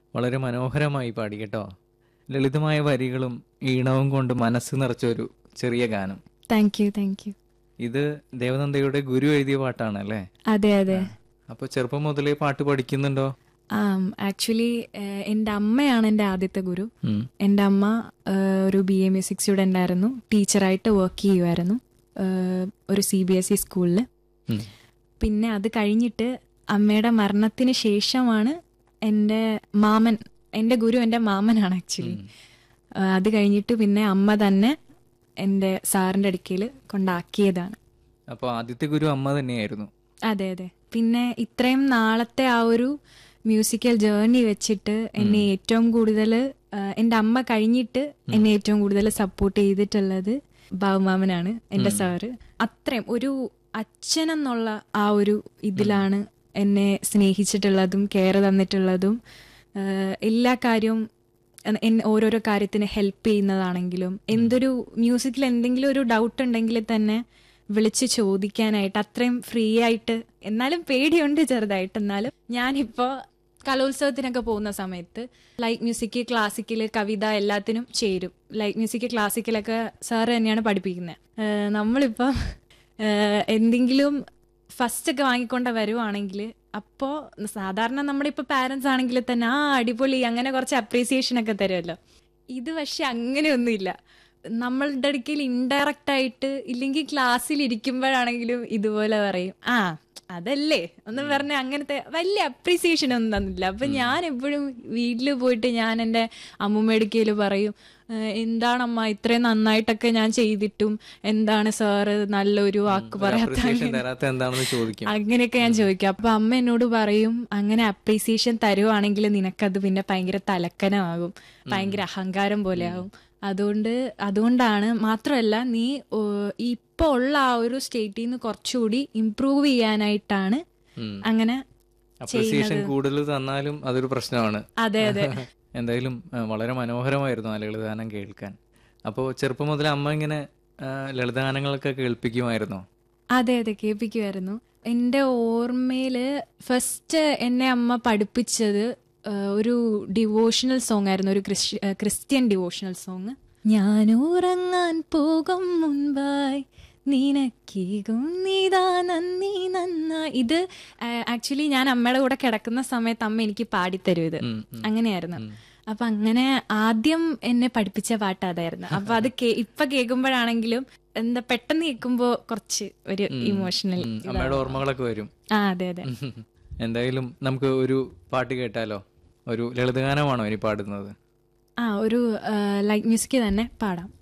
വളരെ മനോഹരമായി പാടി കേട്ടോ ലളിതമായ വരികളും ഈണവും കൊണ്ട് മനസ്സ് നിറച്ചൊരു ചെറിയ ഗാനം താങ്ക് യു താങ്ക് യു ഇത് ദേവനന്ദയുടെ ഗുരു എഴുതിയ പാട്ടാണ് അല്ലേ അതെ അതെ അപ്പൊ ചെറുപ്പം മുതലേ പാട്ട് പഠിക്കുന്നുണ്ടോ ആക്ച്വലി എൻ്റെ അമ്മയാണ് എൻ്റെ ആദ്യത്തെ ഗുരു ഉം. എൻ്റെ അമ്മ ആ, ഒരു ബി എ മ്യൂസിക് സ്റ്റുഡൻ്റ് ആയിരുന്നു ടീച്ചറായിട്ട് വർക്ക് ചെയ്യുമായിരുന്നു ആ, ഒരു സി ബി എസ് ഇ സ്കൂളിൽ ഉം. പിന്നെ അത് കഴിഞ്ഞിട്ട് അമ്മയുടെ മരണത്തിന് ശേഷമാണ് എൻ്റെ മാമൻ എൻ്റെ ഗുരു എൻ്റെ മാമനാണ് ആക്ച്വലി അത് കഴിഞ്ഞിട്ട് പിന്നെ അമ്മ തന്നെ എൻ്റെ സാറിൻ്റെ അടുക്കൽ കൊണ്ടാക്കിയതാണ് അപ്പൊ ആദ്യത്തെ ഗുരു അമ്മ തന്നെയായിരുന്നു അതെ അതെ പിന്നെ ഇത്രയും നാളത്തെ ആ ഒരു മ്യൂസിക്കൽ ജേർണി വെച്ചിട്ട് എന്നെ ഏറ്റവും കൂടുതൽ എൻ്റെ അമ്മ കഴിഞ്ഞിട്ട് എന്നെ ഏറ്റവും കൂടുതൽ സപ്പോർട്ട് ചെയ്തിട്ടുള്ളത് ബാബുമാമനാണ് എൻ്റെ സാറ് അത്രയും ഒരു അച്ഛനെന്നുള്ള ആ ഒരു ഇതിലാണ് എന്നെ സ്നേഹിച്ചിട്ടുള്ളതും കെയർ തന്നിട്ടുള്ളതും ആ, എല്ലാ കാര്യവും എൻ- എൻ- ഓരോരോ കാര്യത്തിന് ഹെൽപ്പ് ചെയ്യുന്നതാണെങ്കിലും എന്തൊരു മ്യൂസിക്കിൽ എന്തെങ്കിലും ഒരു ഡൗട്ട് ഉണ്ടെങ്കിൽ തന്നെ വിളിച്ച് ചോദിക്കാനായിട്ട് അത്രയും ഫ്രീ ആയിട്ട് എന്നാലും പേടിയുണ്ട് ചെറുതായിട്ട് എന്നാലും ഞാനിപ്പോ കലോത്സവത്തിനൊക്കെ പോകുന്ന സമയത്ത് ലൈറ്റ് മ്യൂസിക് ക്ലാസിക്കൽ കവിത എല്ലാത്തിനും ചേരും ലൈറ്റ് മ്യൂസിക് ക്ലാസിക്കലൊക്കെ സാറ് തന്നെയാണ് പഠിപ്പിക്കുന്നത് നമ്മളിപ്പം ഏഹ്, എന്തെങ്കിലും ഫസ്റ്റ് ഒക്കെ വാങ്ങിക്കൊണ്ട് വരുവാണെങ്കിൽ അപ്പോൾ സാധാരണ നമ്മളിപ്പോൾ പാരൻസ് ആണെങ്കിൽ തന്നെ ആ അടിപൊളി അങ്ങനെ കുറച്ച് അപ്രീസിയേഷൻ ഒക്കെ തരുമല്ലോ ഇത് പക്ഷെ അങ്ങനെയൊന്നുമില്ല നമ്മളുടെ അടുക്കൽ ഇൻഡയറക്റ്റ് ആയിട്ട് ഇല്ലെങ്കിൽ ക്ലാസ്സിൽ ഇരിക്കുമ്പോഴാണെങ്കിലും ഇതുപോലെ പറയും ആ അതല്ലേ ഒന്ന് പറഞ്ഞ അങ്ങനത്തെ വലിയ അപ്രീസിയേഷൻ ഒന്നും തന്നില്ല അപ്പൊ ഞാൻ എപ്പോഴും വീട്ടിൽ പോയിട്ട് ഞാൻ എൻ്റെ അമ്മൂമ്മയുടെ പറയും "ഏഹ്, എന്താണമ്മ ഇത്രയും നന്നായിട്ടൊക്കെ ഞാൻ ചെയ്തിട്ടും എന്താണ് സാറ് നല്ലൊരു വാക്ക് പറയാത്ത അപ്രിസിയേഷൻ തരാത്ത എന്താണെന്ന് ചോദിക്കും അങ്ങനെയൊക്കെ ഞാൻ ചോദിക്കും അപ്പൊ അമ്മ എന്നോട് പറയും അങ്ങനെ അപ്രീസിയേഷൻ തരുവാണെങ്കിൽ നിനക്കത് പിന്നെ ഭയങ്കര തലക്കനമാകും ഭയങ്കര അഹങ്കാരം പോലെ ആകും അതുകൊണ്ട് അതുകൊണ്ടാണ് മാത്രമല്ല നീ ഓ, ഇപ്പൊ ഉള്ള ആ ഒരു സ്റ്റേറ്റിൽ നിന്ന് കുറച്ചുകൂടി ഇംപ്രൂവ് ചെയ്യാനായിട്ടാണ് ഉം. അങ്ങനെ അപ്രിസിയേഷൻ കൂടുതൽ തന്നാലും അതൊരു പ്രശ്നമാണ് അതെ അതെ എന്തായാലും ആ, വളരെ മനോഹരമായിരുന്നു ആ ലളിതഗാനം കേൾക്കാൻ അപ്പോൾ ചെറുപ്പം മുതൽ അമ്മ ഇങ്ങനെ ആ, ലളിതഗാനങ്ങളൊക്കെ കേൾപ്പിക്കുമായിരുന്നോ അതെ അതെ കേൾപ്പിക്കുമായിരുന്നു എൻ്റെ ഓർമ്മയില് ഫസ്റ്റ് എന്നെ അമ്മ പഠിപ്പിച്ചത് ആ, ഒരു ഡിവോഷണൽ സോങ് ആയിരുന്നു ഒരു ക്രിസ്ത്യ- ആ, ക്രിസ്ത്യൻ ഡിവോഷണൽ സോങ് ഞാൻ ഉറങ്ങാൻ പോകും മുൻപായി നിനക്കീകും നീതാ നന്ദി നന്നായി ഇത് ആക്ച്വലി ഞാൻ അമ്മയുടെ കൂടെ കിടക്കുന്ന സമയത്ത് അമ്മ എനിക്ക് പാടിത്തരും ഇത് ഉം, ഉം. അങ്ങനെയായിരുന്നു അപ്പൊ അങ്ങനെ ആദ്യം എന്നെ പഠിപ്പിച്ച പാട്ട് അതായിരുന്നു അപ്പൊ അത് കേ- ഇപ്പൊ കേൾക്കുമ്പോഴാണെങ്കിലും എന്താ പെട്ടെന്ന് കേൾക്കുമ്പോ കുറച്ച് ഒരു ഇമോഷണൽ ഉം, അമ്മയുടെ ഓർമ്മകളൊക്കെ വരും ആ അതെ അതെ എന്തായാലും നമുക്ക് ഒരു പാട്ട് കേട്ടാലോ ഒരു ലളിതഗാനമാണോ ഇനി പാടുന്നത് ആ ഒരു ലൈറ്റ് മ്യൂസിക് തന്നെ പാടാം